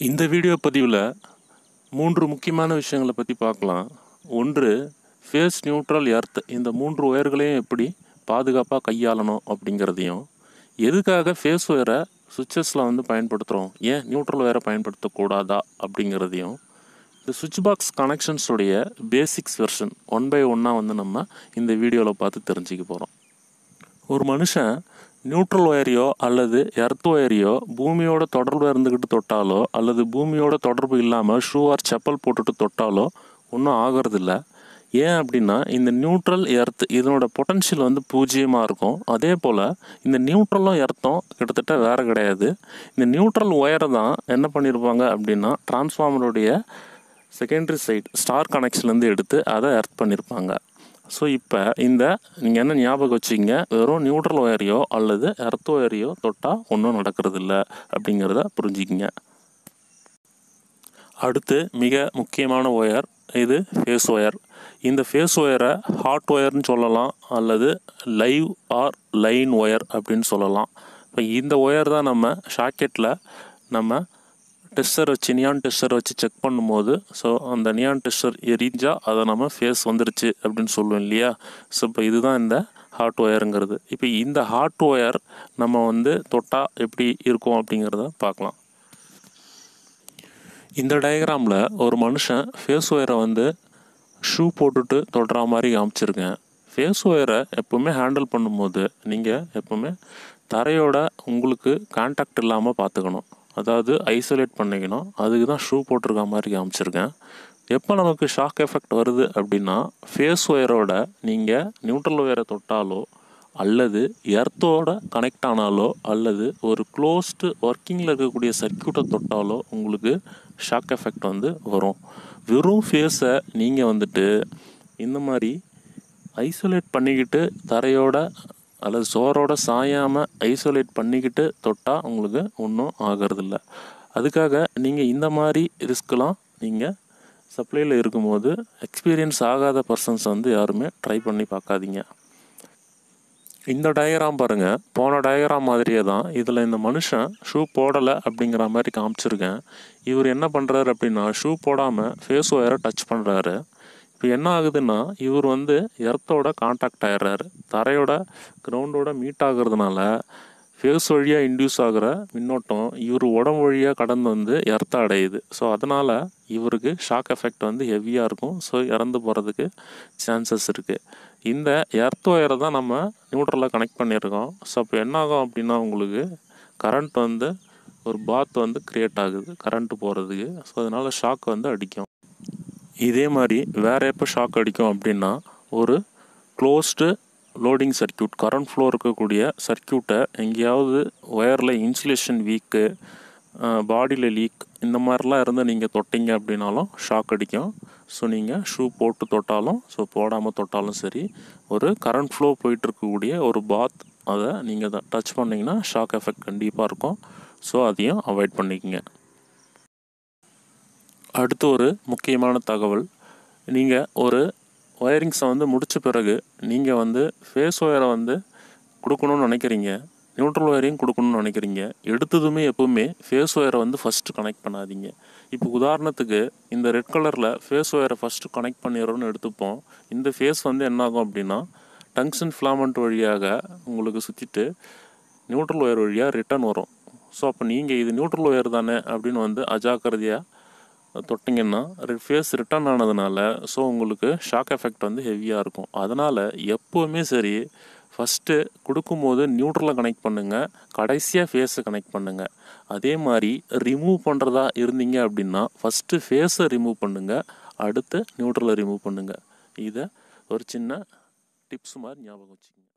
இந்த வீடியோ பதிவில் மூன்று முக்கியமான விஷயங்களை பற்றி பார்க்கலாம் ஒன்று ஃபேஸ் நியூட்ரல் எர்த் இந்த மூன்று ஒயர்களையும் எப்படி பாதுகாப்பாக கையாளணும் அப்படிங்கிறதையும் எதுக்காக ஃபேஸ் ஒயரை சுவிட்சஸில் வந்து பயன்படுத்துகிறோம் ஏன் நியூட்ரல் ஒயரை பயன்படுத்தக்கூடாதா அப்படிங்கிறதையும் இந்த சுவிட்ச் பாக்ஸ் கனெக்ஷன்ஸுடைய பேசிக்ஸ் வெர்ஷன் ஒன் பை ஒன்னாக வந்து நம்ம இந்த வீடியோவில் பார்த்து தெரிஞ்சுக்க போகிறோம் ஒரு மனுஷன் நியூட்ரல் ஒயரையோ அல்லது எர்த் ஒயரையோ பூமியோட தொடர்பு இருந்துக்கிட்டு தொட்டாலோ அல்லது பூமியோட தொடர்பு இல்லாமல் ஷூ ஆர் செப்பல் போட்டுட்டு தொட்டாலோ ஒன்றும் ஆகிறதில்ல ஏன் அப்படின்னா இந்த நியூட்ரல் எர்த் இதனோட பொட்டன்ஷியல் வந்து பூஜ்ஜியமாக இருக்கும் அதே போல் இந்த நியூட்ரலும் எர்த்தும் கிட்டத்தட்ட வேறு கிடையாது இந்த நியூட்ரல் ஒயரை தான் என்ன பண்ணியிருப்பாங்க அப்படின்னா டிரான்ஸ்ஃபார்மருடைய செகண்டரி சைட் ஸ்டார் கனெக்ஷன்லேருந்து எடுத்து அதை எர்த் பண்ணியிருப்பாங்க ஸோ இப்போ இந்த நீங்கள் என்ன ஞாபகம் வச்சிங்க வெறும் நியூட்ரல் ஒயரையோ அல்லது எர்த் ஒயரையோ தொட்டால் ஒன்றும் நடக்கிறதில்ல அப்படிங்கிறத புரிஞ்சுக்கிங்க அடுத்து மிக முக்கியமான ஒயர் இது ஃபேஸ் ஒயர் இந்த ஃபேஸ் ஒயரை ஹாட் ஒயர்னு சொல்லலாம் அல்லது லைவ் ஆர் லைன் ஒயர் அப்படின்னு சொல்லலாம் இப்போ இந்த ஒயர் தான் நம்ம ஷாக்கெட்டில் நம்ம டெஸ்டர் வச்சு நியான் டெஸ்டர் வச்சு செக் பண்ணும்போது ஸோ அந்த நியான் டெஸ்டர் எரிஞ்சால் அதை நம்ம ஃபேஸ் வந்துருச்சு அப்படின்னு சொல்லுவோம் இல்லையா ஸோ இப்போ இதுதான் இந்த ஹாட் ஒயருங்கிறது இப்போ இந்த ஹாட் ஒயர் நம்ம வந்து தொட்டால் எப்படி இருக்கும் அப்படிங்கிறத பார்க்கலாம் இந்த டயக்ராமில் ஒரு மனுஷன் ஃபேஸ் ஒயரை வந்து ஷூ போட்டுட்டு தொடுற மாதிரி காமிச்சிருக்கேன் ஃபேஸ் ஒயரை எப்போவுமே ஹேண்டில் பண்ணும்போது நீங்கள் எப்போவுமே தரையோட உங்களுக்கு கான்டாக்ட் இல்லாமல் பார்த்துக்கணும் அதாவது ஐசோலேட் பண்ணிக்கணும் அதுக்கு தான் ஷூ போட்டிருக்க மாதிரி காமிச்சிருக்கேன் எப்போ நமக்கு ஷாக் எஃபெக்ட் வருது அப்படின்னா ஃபேஸ் ஒயரோட நீங்கள் நியூட்ரல் ஒயரை தொட்டாலோ அல்லது எர்த்தோட கனெக்ட் ஆனாலோ அல்லது ஒரு க்ளோஸ்டு ஒர்க்கிங்கில் இருக்கக்கூடிய சர்க்கியூட்டை தொட்டாலோ உங்களுக்கு ஷாக் எஃபெக்ட் வந்து வரும் வெறும் ஃபேஸை நீங்கள் வந்துட்டு இந்த மாதிரி ஐசோலேட் பண்ணிக்கிட்டு தரையோட அல்லது சோரோட சாயாமல் ஐசோலேட் பண்ணிக்கிட்டு தொட்டால் உங்களுக்கு ஒன்றும் ஆகிறதில்ல அதுக்காக நீங்கள் இந்த மாதிரி ரிஸ்க்கெலாம் நீங்கள் சப்ளையில் இருக்கும்போது எக்ஸ்பீரியன்ஸ் ஆகாத பர்சன்ஸ் வந்து யாருமே ட்ரை பண்ணி பார்க்காதீங்க இந்த டயக்ராம் பாருங்கள் போன டயக்ராம் மாதிரியே தான் இதில் இந்த மனுஷன் ஷூ போடலை அப்படிங்கிற மாதிரி காமிச்சிருக்கேன் இவர் என்ன பண்ணுறாரு அப்படின்னா ஷூ போடாமல் ஃபேஸ் ஒயரை டச் பண்ணுறாரு இப்போ என்ன ஆகுதுன்னா இவர் வந்து எர்த்தோட காண்டாக்ட் ஆகிடுறாரு தரையோட கிரவுண்டோட மீட் ஆகுறதுனால ஃபேஸ் வழியாக இன்டியூஸ் ஆகிற மின்னோட்டம் இவர் உடம்பு வழியாக கடந்து வந்து எர்த்த அடையுது ஸோ அதனால் இவருக்கு ஷாக் எஃபெக்ட் வந்து ஹெவியாக இருக்கும் ஸோ இறந்து போகிறதுக்கு சான்சஸ் இருக்குது இந்த எர்த் ஒயரை தான் நம்ம நியூட்ரலில் கனெக்ட் பண்ணியிருக்கோம் ஸோ அப்போ என்ன ஆகும் அப்படின்னா உங்களுக்கு கரண்ட் வந்து ஒரு பாத் வந்து க்ரியேட் ஆகுது கரண்ட்டு போகிறதுக்கு ஸோ அதனால் ஷாக் வந்து அடிக்கும் இதே மாதிரி வேறு எப்போ ஷாக் அடிக்கும் அப்படின்னா ஒரு closed loading circuit current flow இருக்கக்கூடிய சர்க்கியூட்டை எங்கேயாவது ஒயரில் இன்சுலேஷன் வீக்கு பாடியில் லீக் இந்த மாதிரிலாம் இருந்து நீங்கள் தொட்டிங்க அப்படின்னாலும் ஷாக் அடிக்கும் ஸோ நீங்கள் ஷூ போட்டு தொட்டாலும் ஸோ போடாமல் தொட்டாலும் சரி ஒரு கரண்ட் ஃப்ளோ போயிட்டுருக்கக்கூடிய ஒரு பாத் அதை நீங்கள் டச் பண்ணிங்கன்னா ஷாக் எஃபெக்ட் கண்டிப்பாக இருக்கும் ஸோ அதையும் அவாய்ட் பண்ணிக்கோங்க அடுத்து ஒரு முக்கியமான தகவல் நீங்கள் ஒரு ஒயரிங்ஸை வந்து முடித்த பிறகு நீங்கள் வந்து ஃபேஸ் ஒயரை வந்து கொடுக்கணும்னு நினைக்கிறீங்க நியூட்ரல் ஒயரையும் கொடுக்கணும்னு நினைக்கிறீங்க எடுத்ததுமே எப்போவுமே ஃபேஸ் ஒயரை வந்து ஃபஸ்ட்டு கனெக்ட் பண்ணாதீங்க இப்போ உதாரணத்துக்கு இந்த ரெட் கலரில் ஃபேஸ் ஒயரை ஃபஸ்ட்டு கனெக்ட் பண்ணிடுறோன்னு எடுத்துப்போம் இந்த ஃபேஸ் வந்து என்னாகும் அப்படின்னா டங்ஷன் ஃபிலாமெண்ட் வழியாக உங்களுக்கு சுற்றிட்டு நியூட்ரல் ஒயர் வழியாக ரிட்டர்ன் வரும் ஸோ அப்போ நீங்கள் இது நியூட்ரல் ஒயர் தானே அப்படின்னு வந்து அஜாக்கிரதையாக தொட்டிங்கன்னா ஃபேஸ் ரிட்டர்ன் ஆனதுனால ஸோ உங்களுக்கு ஷாக் எஃபெக்ட் வந்து ஹெவியாக இருக்கும் அதனால் எப்போவுமே சரி ஃபஸ்ட்டு கொடுக்கும்போது நியூட்ரலை கனெக்ட் பண்ணுங்கள் கடைசியாக ஃபேஸை கனெக்ட் பண்ணுங்கள் அதே மாதிரி ரிமூவ் பண்ணுறதா இருந்தீங்க அப்படின்னா ஃபஸ்ட்டு ஃபேஸை ரிமூவ் பண்ணுங்கள் அடுத்து நியூட்ரலை ரிமூவ் பண்ணுங்கள் இதை ஒரு சின்ன டிப்ஸ் மாதிரி ஞாபகம் வச்சுக்கோங்க